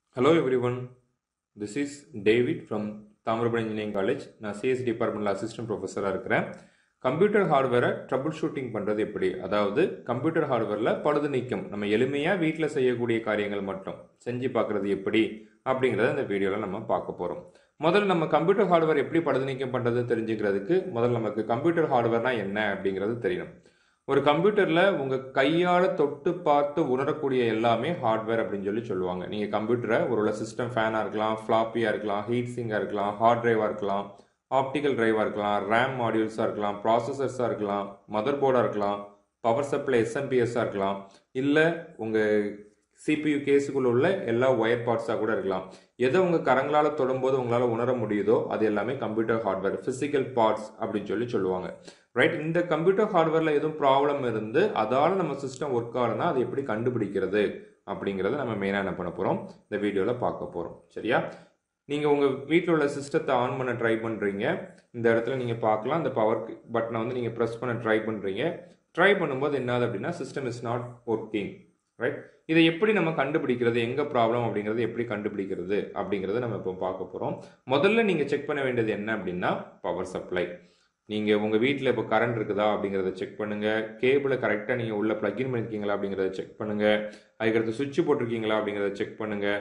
Hello everyone, this is David from Thamirabarani engineering college நான் CS டிபார்ட்மெண்ட்டில் assistant ப்ரொஃபஸராக இருக்கிறேன் கம்ப்யூட்டர் ஹார்ட்வேரை ட்ரபிள் ஷூட்டிங் பண்ணுறது எப்படி அதாவது கம்ப்யூட்டர் ஹார்ட்வேரில் பழுது நீக்கம் நம்ம எளிமையாக வீட்டில் செய்யக்கூடிய காரியங்கள் மட்டும் செஞ்சு பார்க்குறது எப்படி அப்படிங்கிறத இந்த வீடியோவில் நம்ம பார்க்க போகிறோம் முதல்ல நம்ம கம்ப்யூட்டர் ஹார்ட்வேர் எப்படி பழுது நீக்கம் பண்ணுறது தெரிஞ்சுக்கிறதுக்கு முதல்ல நமக்கு கம்ப்யூட்டர் ஹார்ட்வேர்னா என்ன அப்படிங்கிறது தெரியணும் ஒரு கம்ப்யூட்டரில் உங்கள் கையால் தொட்டு பார்த்து உணரக்கூடிய எல்லாமே ஹார்ட்வேர் அப்படின்னு சொல்லி சொல்லுவாங்க நீங்கள் கம்ப்யூட்டரை ஒரு சிஸ்டம் ஃபேனாக இருக்கலாம் ஃப்ளாப்பியாக இருக்கலாம் ஹீட் சிங்காக இருக்கலாம் ஹார்ட் டிரைவாக இருக்கலாம் ஆப்டிக்கல் டிரைவாக இருக்கலாம் ரேம் மாடியூல்ஸாக இருக்கலாம் ப்ராசஸர்ஸாக இருக்கலாம் மதர் போர்டாக இருக்கலாம் பவர் சப்ளை எஸ்எம்பிஎஸ்ஸாக இருக்கலாம் இல்லை உங்கள் சிபியு கேஸுக்குள்ள உள்ள எல்லா ஒயர் பார்ட்ஸாக கூட இருக்கலாம் எதை உங்கள் கரங்களால் தொடும்போது உங்களால் உணர முடியுதோ அது எல்லாமே கம்ப்யூட்டர் ஹார்ட்வேர் ஃபிசிக்கல் பார்ட்ஸ் அப்படின்னு சொல்லி சொல்லுவாங்க ரைட் இந்த கம்ப்யூட்டர் ஹார்ட்வேரில் எதுவும் ப்ராப்ளம் இருந்து அதால் நம்ம சிஸ்டம் ஒர்க் ஆகலைன்னா அதை எப்படி கண்டுபிடிக்கிறது அப்படிங்கிறத நம்ம மெயினாக என்ன பண்ண போகிறோம் இந்த வீடியோவில் பார்க்க போகிறோம் சரியா நீங்கள் உங்கள் வீட்டில் உள்ள சிஸ்டத்தை ஆன் பண்ண ட்ரை பண்ணுறீங்க இந்த இடத்துல நீங்கள் பார்க்கலாம் இந்த பவர் பட்டனை வந்து நீங்கள் ப்ரெஸ் பண்ண ட்ரை பண்ணுறீங்க ட்ரை பண்ணும்போது என்னது அப்படின்னா system is not working right இதை எப்படி நம்ம கண்டுபிடிக்கிறது எங்கே ப்ராப்ளம் அப்படிங்கிறது எப்படி கண்டுபிடிக்கிறது அப்படிங்கிறத நம்ம இப்போ பார்க்க போகிறோம் முதல்ல நீங்கள் செக் பண்ண வேண்டியது என்ன அப்படின்னா பவர் சப்ளை நீங்கள் உங்கள் வீட்டில் இப்போ கரண்ட் இருக்குதா அப்படிங்கிறத செக் பண்ணுங்கள் கேபிளை கரெக்டாக நீங்கள் உள்ள ப்ளக்இன் பண்ணியிருக்கீங்களா அப்படிங்கிறத செக் பண்ணுங்கள் அதுக்கடுத்து சுவிட்ச் போட்டிருக்கீங்களா அப்படிங்கிறத செக் பண்ணுங்கள்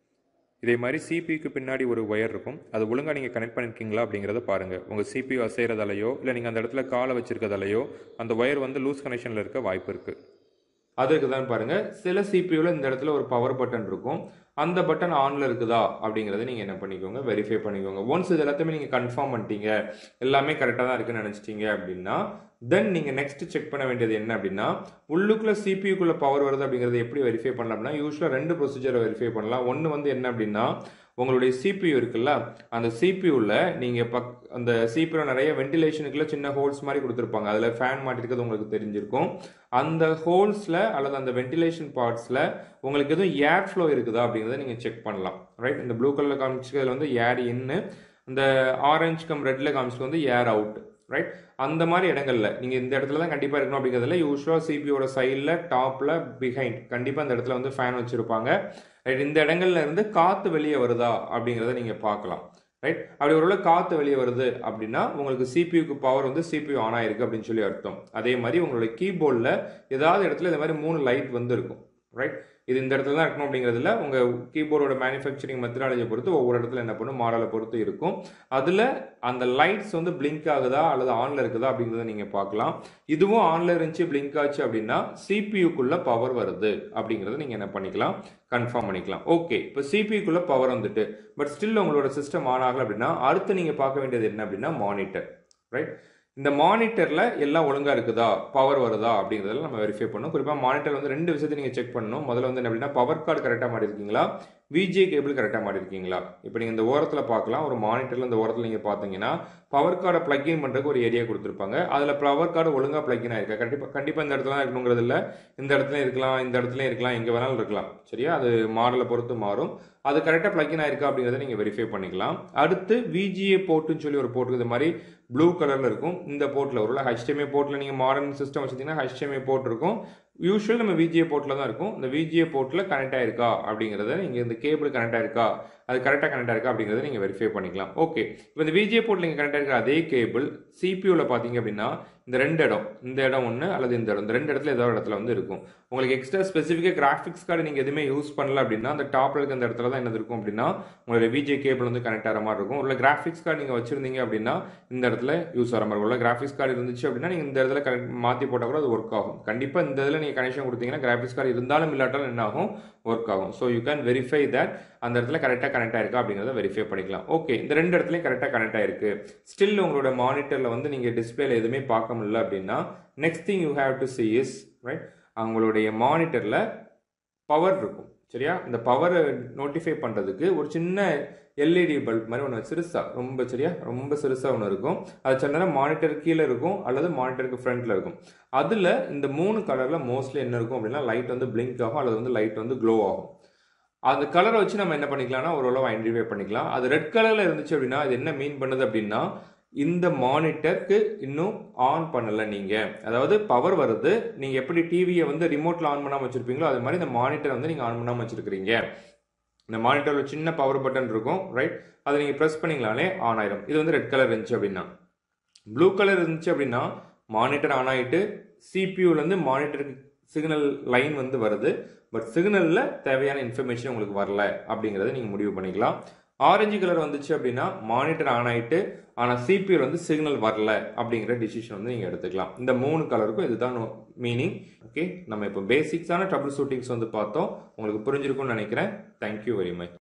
இதே மாதிரி சிபிக்கு பின்னாடி ஒரு ஒயர் இருக்கும் அது ஒழுங்காக நீங்கள் கனெக்ட் பண்ணியிருக்கீங்களா அப்படிங்கிறத பாருங்கள் உங்கள் சிபியு அசைகிறதாலையோ இல்லை நீங்கள் அந்த இடத்துல காலை வச்சிருக்கதாலையோ அந்த ஒயர் வந்து லூஸ் கனெக்ஷனில் இருக்க வாய்ப்பு இருக்குது அதுக்கு தான் பாருங்கள் சில சிபியூவில் இந்த இடத்துல ஒரு பவர் பட்டன் இருக்கும் அந்த பட்டன் ஆனில் இருக்குதா அப்படிங்கிறத நீங்கள் என்ன பண்ணிக்கோங்க வெரிஃபை பண்ணிக்கோங்க ஒன்ஸ் இது எல்லாத்தையுமே நீங்கள் கன்ஃபார்ம் பண்ணிட்டீங்க எல்லாமே கரெக்டாக தான் இருக்குன்னு நினச்சிட்டீங்க அப்படின்னா தென் நீங்கள் நெக்ஸ்ட் செக் பண்ண வேண்டியது என்ன அப்படின்னா உள்ளுக்குள்ள சிபியூக்குள்ள பவர் வருது அப்படிங்கிறத எப்படி வெரிஃபை பண்ணலாம் அப்படின்னா யூஸ்வலாக ரெண்டு ப்ரொசீஜரை வெரிஃபை பண்ணலாம் ஒன்று வந்து என்ன அப்படின்னா உங்களுடைய சிபியூ இருக்குல்ல அந்த சிபியூவில் நீங்கள் பக் அந்த சிபியூ நிறைய வென்டிலேஷனுக்குள்ள சின்ன ஹோல்ஸ் மாதிரி கொடுத்துருப்பாங்க அதில் ஃபேன் மாட்டிருக்கிறது உங்களுக்கு தெரிஞ்சிருக்கும் அந்த ஹோல்ஸில் அல்லது அந்த வென்டிலேஷன் பார்ட்ஸில் உங்களுக்கு எதுவும் ஏர் ஃப்ளோ இருக்குதா அப்படிங்கிறத நீங்கள் செக் பண்ணலாம் ரைட் இந்த ப்ளூ கலரில் காமிச்சிக்கிறதுல வந்து ஏர் இன்னு இந்த ஆரஞ்சு கம் ரெட்டில் காமிச்சிட்டு வந்து ஏர் அவுட் ரைட் அந்த மாதிரி இடங்கள்ல நீங்கள் இந்த இடத்துல தான் கண்டிப்பாக இருக்கணும் அப்படிங்கிறதுல யூஸ்வலாக சிபியோட சைடில் டாப்பில் பிஹைண்ட் கண்டிப்பாக இந்த இடத்துல வந்து ஃபேன் வச்சுருப்பாங்க ரைட் இந்த இடங்கள்ல இருந்து காற்று வெளியே வருதா அப்படிங்கிறத நீங்கள் பார்க்கலாம் ரைட் அப்படி ஒரு காற்று வெளியே வருது அப்படின்னா உங்களுக்கு சிபியூக்கு பவர் வந்து சிபியூ ஆன் ஆயிருக்கு அப்படின்னு சொல்லி அர்த்தம் அதே மாதிரி உங்களுடைய கீபோர்டில் ஏதாவது இடத்துல இந்த மாதிரி மூணு லைட் வந்து இருக்கும் ரைட் இது இந்த இடத்துல தான் இருக்கணும் அப்படிங்கிறதுல உங்கள் கீபோர்டோட மேனுஃபேக்சரிங் மெத்தடாலஜியை பொறுத்து ஒவ்வொரு இடத்துல என்ன பண்ணும் மாடலை பொறுத்து இருக்கும் அதில் அந்த லைட்ஸ் வந்து பிளிங்க் ஆகுதா அல்லது ஆனில் இருக்குதா அப்படிங்கிறத நீங்கள் பார்க்கலாம் இதுவும் ஆனில் இருந்துச்சு பிளிங்க் ஆச்சு அப்படின்னா சிபியூக்குள்ள பவர் வருது அப்படிங்கிறத நீங்கள் என்ன பண்ணிக்கலாம் கன்ஃபார்ம் பண்ணிக்கலாம் ஓகே இப்போ சிபியூக்குள்ள பவர் வந்துட்டு பட் ஸ்டில் உங்களோட சிஸ்டம் ஆன் ஆகலை அப்படின்னா அடுத்து நீங்கள் பார்க்க வேண்டியது என்ன அப்படின்னா மானிட்டர் ரைட் இந்த மானிட்டரில் எல்லாம் ஒழுங்காக இருக்குதா பவர் வருதா அப்படிங்கிறதெல்லாம் நம்ம வெரிஃபை பண்ணணும் குறிப்பாக மானிட்டர் வந்து ரெண்டு விஷயத்தை நீங்கள் செக் பண்ணணும் முதல்ல வந்து என்ன அப்படின்னா பவர் கார்டு கரெக்டாக மாட்டிருக்கீங்களா விஜே கேபிள் கரெக்டாக மாட்டிருக்கீங்களா இப்போ நீங்கள் இந்த ஓரத்தில் பார்க்கலாம் ஒரு மானிட்டரில் இந்த ஓரத்தில் நீங்கள் பார்த்தீங்கன்னா பவர் கார்டை பிளக்இன் பண்ணுறதுக்கு ஒரு ஏரியா கொடுத்துருப்பாங்க அதில் பவர் கார்டு ஒழுங்காக பிளக்இன் ஆயிருக்கா கண்டிப்பாக கண்டிப்பாக இந்த இடத்துல தான் இருக்கணுங்கிறது இல்லை இந்த இடத்துல இருக்கலாம் இந்த இடத்துல இருக்கலாம் எங்கே வேணாலும் இருக்கலாம் சரியா அது மாடலை பொறுத்து மாறும் அது கரெக்டாக பிளக்இன் ஆயிருக்கா அப்படிங்கிறத நீங்கள் வெரிஃபை பண்ணிக்கலாம் அடுத்து விஜிஏ போர்ட்டுன்னு சொல்லி ஒரு போர்ட் இது மாதிரி ப்ளூ கலரில் இருக்கும் இந்த போர்ட்டில் ஒரு ஹெச்டிஎம்ஐ போர்ட்டில் நீங்கள் மாடர்ன் சிஸ்டம் வச்சுருந்தீங்கன்னா ஹெச்டிஎம்ஐ போர்ட் இருக்கும் யூஸ்வல் நம்ம விஜிஏ போர்ட்டில் தான் இருக்கும் இந்த விஜிஏ போர்ட்டில் கனெக்ட் ஆயிருக்கா அப்படிங்கிறத நீங்கள் இந்த கேபிள் கனெக்ட் ஆயிருக்கா அது கரெக்டாக கனெக்ட் ஆயிருக்கா அப்படிங்கிறத நீங்கள் வெரிஃபை பண்ணிக்கலாம் ஓகே இப்போ இந்த விஜிஏ போர்ட்டில் நீங்கள் கனெக்ட் ஆயிருக்க அதே கேபிள் சிபியூவில் பார்த்தீங்க அப்படின்னா இந்த ரெண்டு இடம் இந்த இடம் ஒன்று அல்லது இந்த இடம் இந்த ரெண்டு இடத்துல ஏதோ இடத்துல வந்து இருக்கும் உங்களுக்கு எக்ஸ்ட்ரா ஸ்பெசிஃபிக்காக கிராஃபிக்ஸ் கார்டு நீங்கள் எதுவுமே யூஸ் பண்ணல அப்படின்னா அந்த டாப்பில் இருக்க அந்த இடத்துல தான் என்னது இருக்கும் அப்படின்னா உங்களோட விஜே கேபிள் வந்து கனெக்ட் ஆகிற மாதிரி இருக்கும் இல்லை கிராஃபிக்ஸ் கார்டு நீங்கள் வச்சிருந்தீங்க அப்படின்னா இந்த இடத்துல யூஸ் ஆகிற மாதிரி இருக்கும் கிராஃபிக்ஸ் கார்டு இருந்துச்சு அப்படின்னா நீங்கள் இந்த இடத்துல கனெக்ட் மாற்றி போட்டால் கூட அது ஒர்க் ஆகும் கண்டிப்பாக இந்த இதில் நீங்கள் கனெக்ஷன் கொடுத்தீங்கன்னா கிராஃபிக்ஸ் கார்டு இருந்தாலும் இல்லாட்டாலும் என்ன ஆகும் ஒர்க் ஆகும் so you can verify that அந்த இடத்துல கரெக்டாக கனெக்ட் ஆயிருக்கா அப்படிங்கிறத வெரிஃபை பண்ணிக்கலாம் ஓகே இந்த ரெண்டு இடத்துலையும் கரெக்டாக கனெக்ட் ஆயிருக்கு ஸ்டில் உங்களோட மானிட்டரில் வந்து நீங்கள் டிஸ்பிளேல எதுவுமே பார்க்க முடியல அப்படின்னா next thing you have to see is right அவங்களுடைய மானிட்டரில் பவர் இருக்கும் சரியா இந்த பவரை நோட்டிஃபை பண்ணுறதுக்கு ஒரு சின்ன எல்இடி பல்ப் மாதிரி ஒன்று சிறுசா ரொம்ப சரியா ரொம்ப சிறுசாக ஒன்று இருக்கும் அது சின்னதாக மானிட்டர் கீழே இருக்கும் அல்லது மானிட்டருக்கு ஃப்ரண்ட்டில் இருக்கும் அதில் இந்த மூணு கலரில் மோஸ்ட்லி என்ன இருக்கும் அப்படின்னா லைட் வந்து பிளிங்க் ஆகும் அல்லது வந்து லைட் வந்து க்ளோ ஆகும் அந்த கலரை வச்சு நம்ம என்ன பண்ணிக்கலாம்னா ஓரளவு ஐடென்டிஃபை பண்ணிக்கலாம் அது ரெட் கலரில் இருந்துச்சு அப்படின்னா இது என்ன மீன் பண்ணுது அப்படின்னா இந்த மானிட்டருக்கு இன்னும் ஆன் பண்ணலை நீங்கள் அதாவது பவர் வருது நீங்கள் எப்படி டிவியை வந்து ரிமோட்டில் ஆன் பண்ணாமல் வச்சுருப்பீங்களோ அது மாதிரி இந்த மானிட்டர் வந்து நீங்கள் ஆன் பண்ணாமல் வச்சுருக்கிறீங்க இந்த மானிட்டரில் சின்ன பவர் பட்டன் இருக்கும் ரைட் அதை நீங்கள் ப்ரெஸ் பண்ணிங்களாலே ஆன் ஆயிடும் இது வந்து ரெட் கலர் இருந்துச்சு அப்படின்னா ப்ளூ கலர் இருந்துச்சு அப்படின்னா மானிட்டர் ஆன் ஆகிட்டு சிபியூலேருந்து மானிட்டருக்கு சிக்னல் லைன் வந்து வருது பட் சிக்னலில் தேவையான இன்ஃபர்மேஷன் உங்களுக்கு வரல அப்படிங்கிறத நீங்கள் முடிவு பண்ணிக்கலாம் ஆரஞ்சு கலர் வந்துச்சு அப்படின்னா மானிட்டர் ஆன் ஆகிட்டு ஆனால் சிபியூ வந்து சிக்னல் வரல அப்படிங்கிற டிசிஷன் வந்து நீங்கள் எடுத்துக்கலாம் இந்த மூணு கலருக்கும் இதுதான் மீனிங் ஓகே நம்ம இப்போ பேசிக்ஸான ட்ரபிள் ஷூட்டிங்ஸ் வந்து பார்த்தோம் உங்களுக்கு புரிஞ்சிருக்கும்னு நினைக்கிறேன் தேங்க்யூ வெரி மச்